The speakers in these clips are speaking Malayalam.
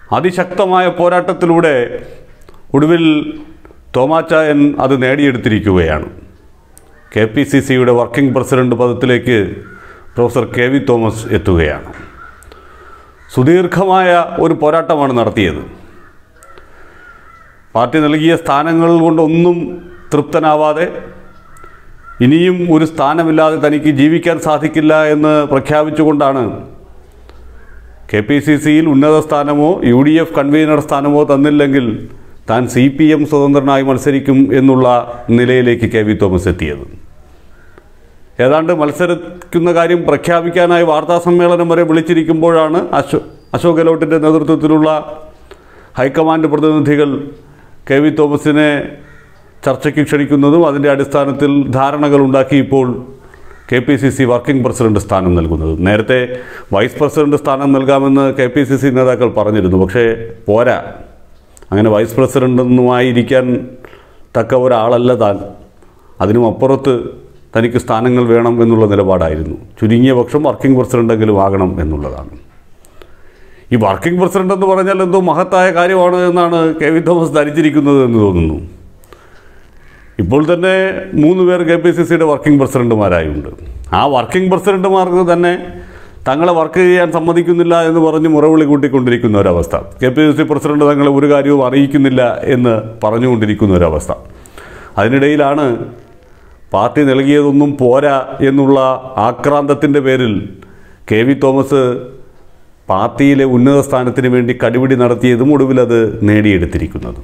അതിശക്തമായ പോരാട്ടത്തിലൂടെ ഒടുവിൽ തോമാച്ചായൻ അത് നേടിയെടുത്തിരിക്കുകയാണ് കെ പി സി സിയുടെ വർക്കിംഗ് പ്രസിഡന്റ് പദത്തിലേക്ക് പ്രൊഫസർ കെ വി തോമസ് എത്തുകയാണ് സുദീർഘമായ ഒരു പോരാട്ടമാണ് നടത്തിയത് പാർട്ടി നൽകിയ സ്ഥാനങ്ങൾ കൊണ്ടൊന്നും തൃപ്തനാവാതെ ഇനിയും ഒരു സ്ഥാനമില്ലാതെ തനിക്ക് ജീവിക്കാൻ സാധിക്കില്ല എന്ന് പ്രഖ്യാപിച്ചുകൊണ്ടാണ് കെ പി സി സിയിൽ ഉന്നത സ്ഥാനമോ യു ഡി എഫ് കൺവീനർ സ്ഥാനമോ തന്നില്ലെങ്കിൽ താൻ സി പി എം സ്വതന്ത്രനായി മത്സരിക്കും എന്നുള്ള നിലയിലേക്ക് കെ വി തോമസ് എത്തിയത് ഏതാണ്ട് മത്സരിക്കുന്ന കാര്യം പ്രഖ്യാപിക്കാനായി വാർത്താ സമ്മേളനം വരെ വിളിച്ചിരിക്കുമ്പോഴാണ് അശോ അശോക് ഗെഹ്ലോട്ടിൻ്റെ നേതൃത്വത്തിലുള്ള ഹൈക്കമാൻഡ് പ്രതിനിധികൾ കെ വി തോമസിനെ ചർച്ചയ്ക്ക് ക്ഷണിക്കുന്നതും അതിൻ്റെ അടിസ്ഥാനത്തിൽ ധാരണകൾ ഉണ്ടാക്കി ഇപ്പോൾ K P C C working president സ്ഥാനം നൽകുന്നത് നേരത്തെ വൈസ് പ്രസിഡന്റ് സ്ഥാനം നൽകാമെന്ന് കെ പി സി സി നേതാക്കൾ പറഞ്ഞിരുന്നു പക്ഷേ പോരാ അങ്ങനെ വൈസ് പ്രസിഡന്റൊന്നുമായിരിക്കാൻ തക്ക ഒരാളല്ല താൻ അതിനും അപ്പുറത്ത് തനിക്ക് സ്ഥാനങ്ങൾ വേണം എന്നുള്ള നിലപാടായിരുന്നു ചുരുങ്ങിയ പക്ഷം വർക്കിംഗ് പ്രസിഡന്റെങ്കിലും ആകണം എന്നുള്ളതാണ് ഈ വർക്കിംഗ് പ്രസിഡന്റ് എന്ന് പറഞ്ഞാൽ എന്തോ മഹത്തായ കാര്യമാണ് എന്നാണ് കെ വി തോമസ് ധരിച്ചിരിക്കുന്നത് എന്ന് തോന്നുന്നു ഇപ്പോൾ തന്നെ മൂന്ന് പേർ കെ പി സി സിയുടെ വർക്കിംഗ് പ്രസിഡന്റുമാരായുണ്ട് ആ വർക്കിംഗ് പ്രസിഡന്റുമാർക്ക് തന്നെ തങ്ങളെ വർക്ക് ചെയ്യാൻ സമ്മതിക്കുന്നില്ല എന്ന് പറഞ്ഞ് മുറവിളി കൂട്ടിക്കൊണ്ടിരിക്കുന്ന ഒരവസ്ഥ K P C C president തങ്ങളെ ഒരു കാര്യവും അറിയിക്കുന്നില്ല എന്ന് പറഞ്ഞുകൊണ്ടിരിക്കുന്ന ഒരവസ്ഥ അതിനിടയിലാണ് പാർട്ടി നൽകിയതൊന്നും പോരാ എന്നുള്ള ആക്രാന്തത്തിൻ്റെ പേരിൽ കെ വി തോമസ് പാർട്ടിയിലെ ഉന്നത സ്ഥാനത്തിന് വേണ്ടി കടിപിടി നടത്തിയതും ഒടുവിൽ അത് നേടിയെടുത്തിരിക്കുന്നത്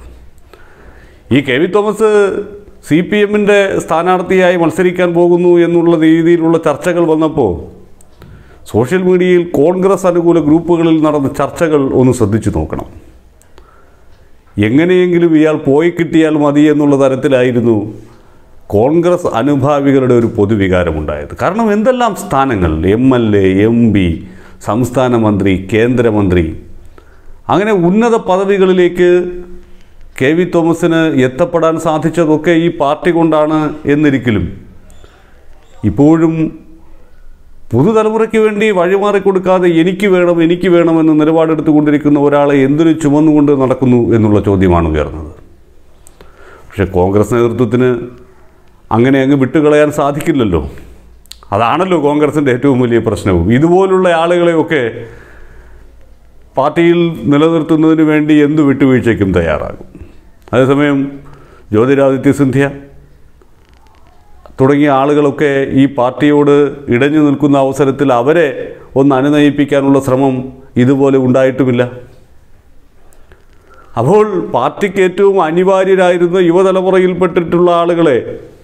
ഈ K V Thomas C P എമ്മിൻ്റെ സ്ഥാനാർത്ഥിയായി മത്സരിക്കാൻ പോകുന്നു എന്നുള്ള രീതിയിലുള്ള ചർച്ചകൾ വന്നപ്പോൾ സോഷ്യൽ മീഡിയയിൽ കോൺഗ്രസ് അനുകൂല ഗ്രൂപ്പുകളിൽ നടന്ന ചർച്ചകൾ ഒന്ന് ശ്രദ്ധിച്ചു നോക്കണം എങ്ങനെയെങ്കിലും ഇയാൾ പോയി കിട്ടിയാൽ മതി എന്നുള്ള തരത്തിലായിരുന്നു കോൺഗ്രസ് അനുഭാവികളുടെ ഒരു പൊതുവികാരമുണ്ടായത് കാരണം എന്തെല്ലാം സ്ഥാനങ്ങൾ M L A M P സംസ്ഥാന മന്ത്രി കേന്ദ്രമന്ത്രി അങ്ങനെ ഉന്നത പദവികളിലേക്ക് കെ വി തോമസിന് എത്തപ്പെടാൻ സാധിച്ചതൊക്കെ ഈ പാർട്ടി കൊണ്ടാണ് എന്നിരിക്കലും ഇപ്പോഴും പുതുതലമുറയ്ക്ക് വേണ്ടി വഴിമാറി കൊടുക്കാതെ എനിക്ക് വേണം എനിക്ക് വേണമെന്ന് നിലപാടെടുത്തുകൊണ്ടിരിക്കുന്ന ഒരാളെ എന്തിനു ചുമന്നുകൊണ്ട് നടക്കുന്നു എന്നുള്ള ചോദ്യമാണ് ഉയർന്നത് പക്ഷേ കോൺഗ്രസ് നേതൃത്വത്തിന് അങ്ങനെ അങ്ങ് വിട്ടുകളയാൻ സാധിക്കില്ലല്ലോ അതാണല്ലോ കോൺഗ്രസിൻ്റെ ഏറ്റവും വലിയ പ്രശ്നവും ഇതുപോലുള്ള ആളുകളെയൊക്കെ പാർട്ടിയിൽ നിലനിർത്തുന്നതിന് വേണ്ടി എന്ത് വിട്ടുവീഴ്ചയ്ക്കും തയ്യാറാകും അതേസമയം ജ്യോതിരാദിത്യ സിന്ധ്യ തുടങ്ങിയ ആളുകളൊക്കെ ഈ പാർട്ടിയോട് ഇടഞ്ഞു നിൽക്കുന്ന അവസരത്തിൽ അവരെ ഒന്ന് അനുനയിപ്പിക്കാനുള്ള ശ്രമം ഇതുപോലെ ഉണ്ടായിട്ടുമില്ല അപ്പോൾ പാർട്ടിക്ക് ഏറ്റവും അനിവാര്യരായിരുന്ന യുവതലമുറയിൽപ്പെട്ടിട്ടുള്ള ആളുകളെ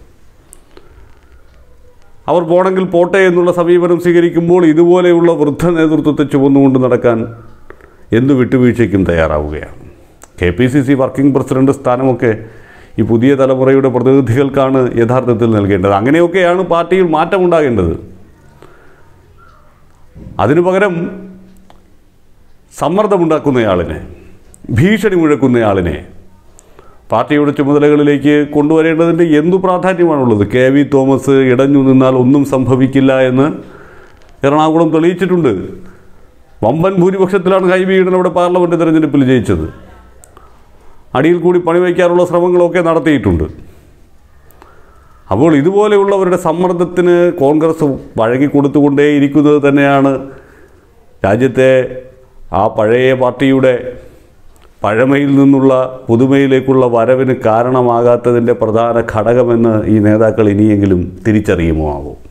അവർ പോണെങ്കിൽ പോട്ടെ എന്നുള്ള സമീപനം സ്വീകരിക്കുമ്പോൾ ഇതുപോലെയുള്ള വൃദ്ധ നേതൃത്വത്തെ ചുമന്നുകൊണ്ട് നടക്കാൻ എന്തു വിട്ടുവീഴ്ചയ്ക്കും തയ്യാറാവുകയാണ് K P C C working president സ്ഥാനമൊക്കെ ഈ പുതിയ തലമുറയുടെ പ്രതിനിധികൾക്കാണ് യഥാർത്ഥത്തിൽ നൽകേണ്ടത് അങ്ങനെയൊക്കെയാണ് പാർട്ടിയിൽ മാറ്റമുണ്ടാകേണ്ടത് അതിനു പകരം സമ്മർദ്ദമുണ്ടാക്കുന്നയാളിനെ ഭീഷണി മുഴക്കുന്നയാളിനെ പാർട്ടിയുടെ ചുമതലകളിലേക്ക് കൊണ്ടുവരേണ്ടതിൻ്റെ എന്തു പ്രാധാന്യമാണുള്ളത് കെ വി തോമസ് ഇടഞ്ഞു നിന്നാൽ ഒന്നും സംഭവിക്കില്ല എന്ന് എറണാകുളം തെളിയിച്ചിട്ടുണ്ട് വമ്പൻ ഭൂരിപക്ഷത്തിലാണ് ഹൈബി ഈഡൻ അവിടെ പാർലമെൻറ്റ് തെരഞ്ഞെടുപ്പിൽ ജയിച്ചത് അടിയിൽ കൂടി പണിവയ്ക്കാനുള്ള ശ്രമങ്ങളൊക്കെ നടത്തിയിട്ടുണ്ട് അപ്പോൾ ഇതുപോലെയുള്ളവരുടെ സമ്മർദ്ദത്തിന് കോൺഗ്രസ് വഴങ്ങി കൊടുത്തുകൊണ്ടേയിരിക്കുന്നത് തന്നെയാണ് രാജ്യത്തെ ആ പഴയ പാർട്ടിയുടെ പഴമയിൽ നിന്നുള്ള പുതുമയിലേക്കുള്ള വരവിന് കാരണമാകാത്തതിൻ്റെ പ്രധാന ഘടകമെന്ന് ഈ നേതാക്കൾ ഇനിയെങ്കിലും തിരിച്ചറിയുമോ ആവും